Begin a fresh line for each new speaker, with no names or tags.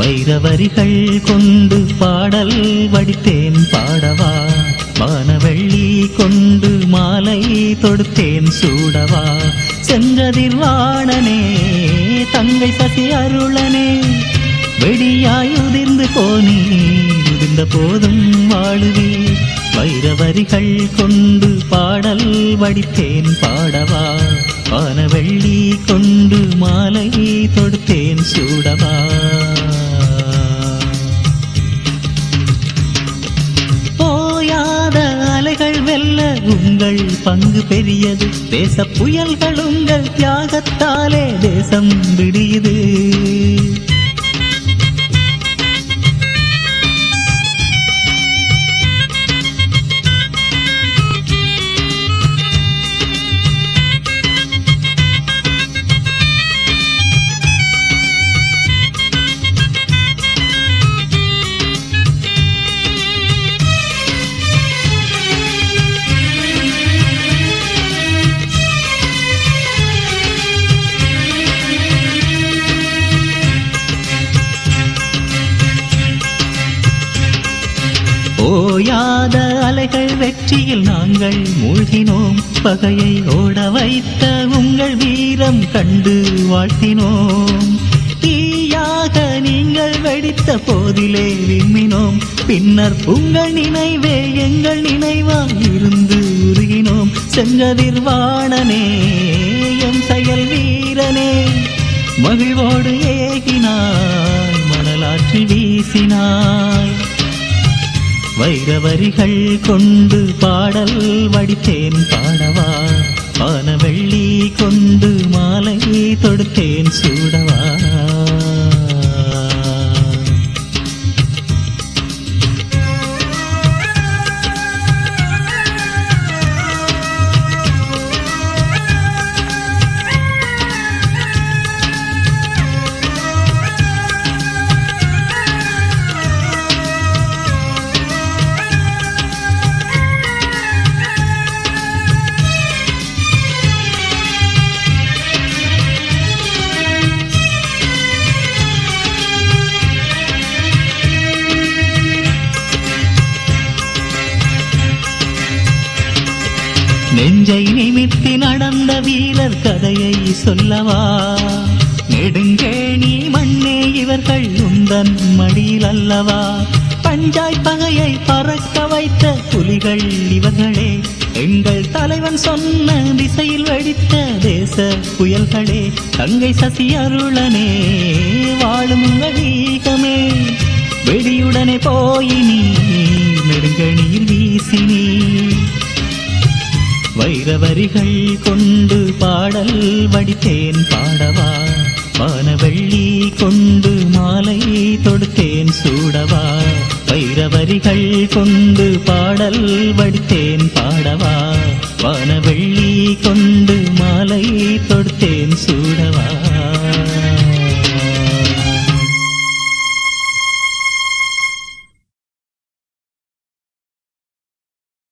வைரவரிகள் கொண்டு பாடல் வடித்தேன் பாடவா வானவெள்ளி கொண்டு மாலை தொடுத்தேன் சூடவா சென்றதிர்வாணனே தங்கை சசி அருளனே வெடியாய் உதிர்ந்து போனே உதிர்ந்த போதும் வாழுவே வைரவரிகள் கொண்டு பாடல் வடித்தேன் பாடவா வானவெள்ளி கொண்டு மாலை தொடுத்தேன் சூடவா போயாத அலைகள் வெல்ல உங்கள் பங்கு பெரியது தேச புயல்கள் உங்கள் தியாகத்தாலே தேசம் விடியுது ஓயாத அலைகள் வெற்றியில் நாங்கள் மூழ்கினோம் பகையை ஓட வைத்த உங்கள் வீரம் கண்டு வாழ்த்தினோம் தீயாக நீங்கள் வெடித்த போதிலே விம்மினோம் பின்னர் உங்கள் நினைவே எங்கள் நினைவாக இருந்து உருகினோம் செங்கதிர்வாணனே எம் செயல் வீரனே மகிழ்வோடு ஏகினாய் மணலாற்றில் வீசினாய் வைரவரிகள் கொண்டு பாடல் வடித்தேன் பாடவா வானவெள்ளி கொண்டு மாலை தொடுத்தேன் சூடவா நெஞ்சை நிமித்தி நடந்த வீரர் கதையை சொல்லவா நெடுங்கேணி மண்ணே இவர்கள் உந்தன் மடியில் அல்லவா பஞ்சாய் பகையை பறக்க வைத்த புலிகள் இவர்களே எங்கள் தலைவன் சொன்ன திசையில் வெடித்த தேச புயல்களே தங்கை சசி அருளனே வாழும் உங்கள் ஈகமே வெடியுடனே போயினி நெடுங்கணியில் வீசினீ வைரவரிகள் கொண்டு பாடல் வடித்தேன் பாடவா வானவெள்ளி கொண்டு மாலை தொடுத்தேன் சூடவா வைரவரிகள் கொண்டு பாடல் வடித்தேன் பாடவா வானவெள்ளி கொண்டு மாலை தொடுத்தேன் சூடவா